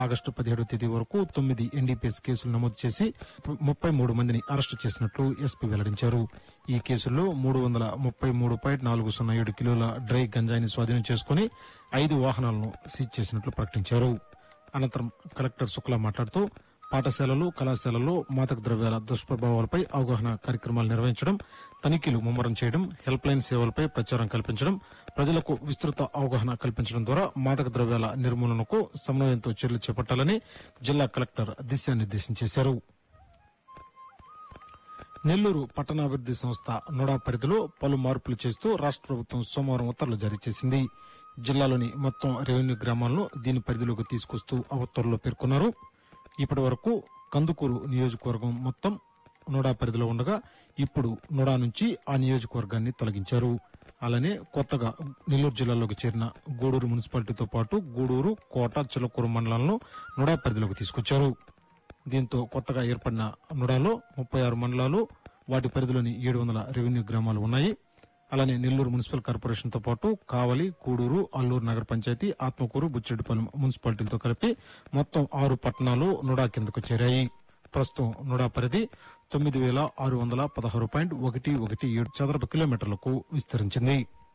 August పదిహేడవ తేదీ వరకు తొమ్మిది ఎన్డీపీఎస్ కేసులు నమోదు చేసి ముప్పై మూడు మందిని అరెస్టు చేసినట్లు ఎస్పీ వెల్లడించారు ఈ కేసుల్లో మూడు వందల ముప్పై మూడు పాయింట్ నాలుగు సున్నా ఏడు కిలోల డ్రై గంజాయిని స్వాధీనం చేసుకుని ఐదు వాహనాలను సీజ్ చేసినట్లు ప్రకటించారు అనంతరం కలెక్టర్ శుక్లా మాట్లాడుతూ పాఠశాలలు కళాశాలల్లో మాదక ద్రవ్యాల దుష్ప్రభావాలపై అవగాహన కార్యక్రమాలు నిర్వహించడం తనిఖీలు ముమ్మరం చేయడం హెల్ప్ లైన్ సేవలపై ప్రచారం కల్పించడం ప్రజలకు విస్తృత అవగాహన కల్పించడం ద్వారా మాదక ద్రవ్యాల నిర్మూలనకు సమన్వయంతో చర్యలు చేపట్టాలని జిల్లా కలెక్టర్ దిశానిర్దేశం చేశారు నెల్లూరు పట్టణాభివృద్ది సంస్థ నోడా పరిధిలో పలు మార్పులు చేస్తూ రాష్ట్ర ప్రభుత్వం సోమవారం ఉత్తర్వులు జారీ చేసింది జిల్లాలోని మొత్తం రెవెన్యూ గ్రామాలను దీని పరిధిలోకి తీసుకొస్తూ ఆ ఉత్తర్వుల్లో పేర్కొన్నారు ఇప్పటి వరకు కందుకూరు నియోజకవర్గం మొత్తం నోడా పరిధిలో ఉండగా ఇప్పుడు నోడా నుంచి ఆ నియోజకవర్గాన్ని తొలగించారు అలానే కొత్తగా నెల్లూరు జిల్లాలోకి చేరిన గూడూరు మున్సిపాలిటీతో పాటు గూడూరు కోట చిలకూరు మండలాలను నోడా పరిధిలోకి తీసుకొచ్చారు దీంతో కొత్తగా ఏర్పడిన నుడాలో ముప్పై ఆరు మండలాలు వాటి పరిధిలోని ఏడు వందల రెవెన్యూ గ్రామాలు ఉన్నాయి అలానే నెల్లూరు మున్సిపల్ కార్పొరేషన్ తో పాటు కావలి కూడూరు అల్లూరు నగర పంచాయతీ ఆత్మకూరు బుచ్చిరెడ్డిపాలెం మున్సిపాలిటీలతో కలిపి మొత్తం ఆరు పట్టణాలు నుడా కిందకు చేరాయి ప్రస్తుతం నుడా పరిధి తొమ్మిది వేల ఆరు వందల పదహారు పాయింట్ ఒకటి ఒకటి ఏడు చదరపు కిలోమీటర్లకు విస్తరించింది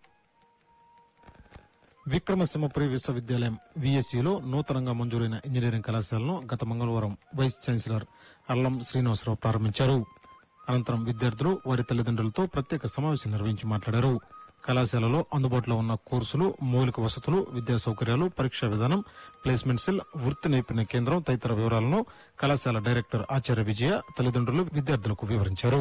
విక్రమసింహపురి విశ్వవిద్యాలయం విఎస్యులో నూతనంగా మంజూరైన ఇంజనీరింగ్ కళాశాలను గత మంగళవారం వైస్ ఛాన్సలర్ అల్లం శ్రీనివాసరావు ప్రారంభించారు అనంతరం విద్యార్థులు వారి తల్లిదండ్రులతో ప్రత్యేక సమావేశం నిర్వహించి మాట్లాడారు కళాశాలలో అందుబాటులో ఉన్న కోర్సులు మౌలిక వసతులు విద్యా సౌకర్యాలు పరీక్షా విధానం ప్లేస్మెంట్ సెల్ వృత్తి నైపుణ్య కేంద్రం తదితర వివరాలను కళాశాల డైరెక్టర్ ఆచార్య విజయ తల్లిదండ్రులు విద్యార్థులకు వివరించారు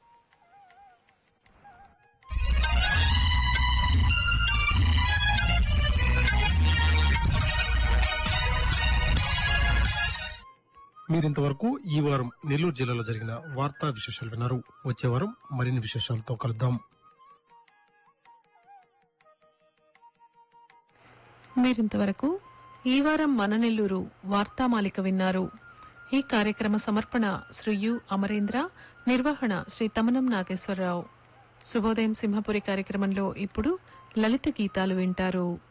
మీరింతవరకు ఈ వారం నెల్లూరు జిల్లాలో జరిగిన వార్తా విశేషాలు విన్నారు వచ్చే వారం మరిన్ని విశేషాలతో కలుద్దాం మీరింతవరకు ఈ వారం మన నెల్లూరు వార్తామాలిక విన్నారు ఈ కార్యక్రమ సమర్పణ శ్రీ యు అమరేంద్ర నిర్వహణ శ్రీ తమనం నాగేశ్వరరావు శుభోదయం సింహపురి కార్యక్రమంలో ఇప్పుడు లలిత గీతాలు వింటారు